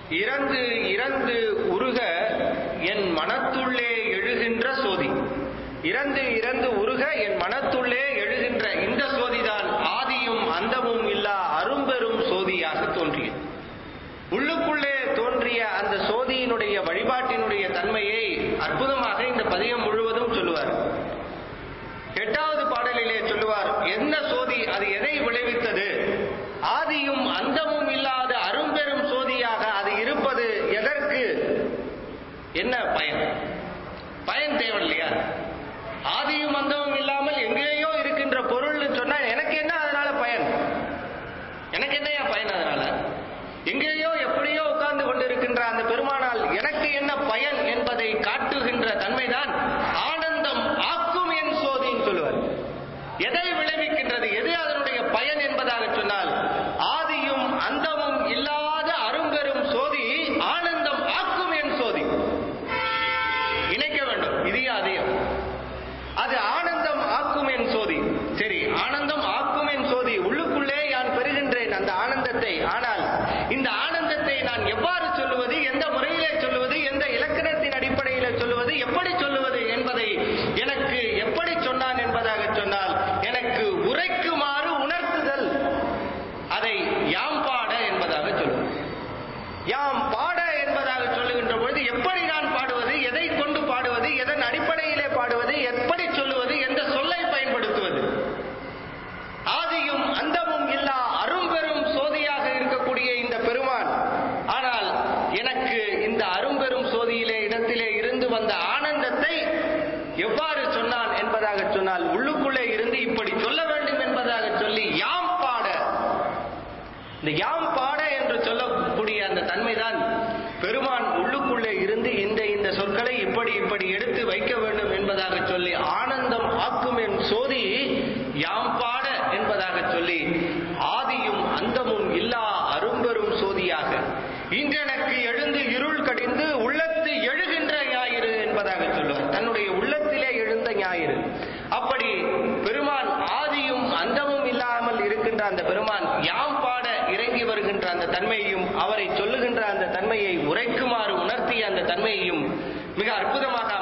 இறந்து இறந்து உருக என் மனத்துள்ளே எழுகின்ற சோதி இறந்து இறந்து உருக என் மனத்துள்ளே எழுகின்ற இந்த சோதிதான் ஆதியும் அந்தமும் இல்லா அரும்பெரும் சோதியாக தோன்றியது உள்ளுக்குள்ளே தோன்றிய அந்த சோதியினுடைய வழிபாட்டினுடைய தன்மையை அற்புதமாக இந்த பதியம் முழுவதும் சொல்லுவார் எட்டாவது பாடலிலே சொல்லுவார் என்ன சோதி அது எதை விளைவித்தது ஆதியும் அந்தமும் இல்லாத அரும்பெரும் சோதியாக அது இருப்பது எதற்கு என்ன பயன் பயன் தேவை இல்லையா ஆதியும் அந்தமும் இல்லாமல் எங்கேயோ இருக்கின்ற பொருள்னு சொன்னா எனக்கு என்ன அதனால பயன் எனக்கு என்னையா பயன் அதனால எங்கேயோ எப்படியோ உட்கார்ந்து கொண்டிருக்கின்ற அந்த பெருமானால் எனக்கு என்ன பயன் என்பதை காட்டுகின்ற தன்மைதான் ஆனந்தம் ஆக்கும் என் சோதின்னு சொல்லுவார் எதை விளைவிக்கின்றது எது அதனுடைய பயன் என்பதாக சொன்னால் ஆதியும் அந்தமும் இல்லாத அரும்பெரும் சோதி ஆனந்தம் ஆக்கும் என் சோதி இணைக்க வேண்டும் இது அதையும் அது ஆனந்தம் ஆக்கும் என் சோதி சரி ஆனந்தம் ஆக்கும் என் சோதி உள்ளுக்குள்ளே நான் பெறுகின்றேன் அந்த ஆனந்தத்தை ஆனால் இந்த ஆனந்தத்தை நான் எவ்வாறு சொல்லுவது எந்த முறையிலே சொல்லுவது எந்த இலக்கணத்தின் அடிப்படையிலே சொல்லுவது எப்படி சொல்லுவது என்பதை எனக்கு எப்படி சொன்னான் என்பதாக சொன்னால் எனக்கு உரைக்குமாறு உணர்த்துதல் அதை யாம் பாட என்பதாக சொல்லுவது யாம் பாட என்பதாக சொல்லுகின்ற பொழுது எப்படி நான் பாடுவது எதை கொண்டு பாடுவது எதன் அடிப்படையிலே பாடுவது எப்படி சொல்லுவது எந்த சொல்லை பயன்படுத்துவது ஆதியும் அந்தமும் இல்லா அரும்பெரும் சோதியாக இருக்கக்கூடிய இந்த பெருமான் ஆனால் எனக்கு இந்த அரும்பெரும் சோதியிலே இடத்திலே இருந்து வந்த ஆனந்தத்தை எவ்வாறு சொன்னான் என்பதாக சொன்னால் உள்ளுக்குள்ளே இருந்து இப்படி சொல்ல வேண்டும் என்பதாக சொல்லி யாம் பாட இந்த யாம் பாட என்று சொல்லக்கூடிய அந்த தன்மைதான் பெருமான் உள்ளுக்குள்ளே இருந்து இந்த இந்த சொற்களை இப்படி இப்படி எடுத்து வைக்க வேண்டும் என்பதாக சொல்லி ஆனந்தம் ஆக்கும் என் சோதி யாம் பாட என்பதாக சொல்லி ஆதியும் அந்தமும் இல்லா அரும்பெரும் சோதியாக இன்றெனக்கு எழுந்து இருள் கடிந்து உள்ளத்து எழுகின்ற ஞாயிறு என்பதாக சொல்லுவார் தன்னுடைய உள்ளத்திலே எழுந்த ஞாயிறு அப்படி பெருமான் ஆதியும் அந்தமும் இல்லாமல் இருக்கின்ற அந்த பெருமான் யாம் பாட இறங்கி வருகின்ற அந்த தன்மையையும் அவரை சொல்லுகின்ற அந்த தன்மையை உரைக்குமாறு உணர்த்திய அந்த தன்மையையும் மிக அற்புதமாக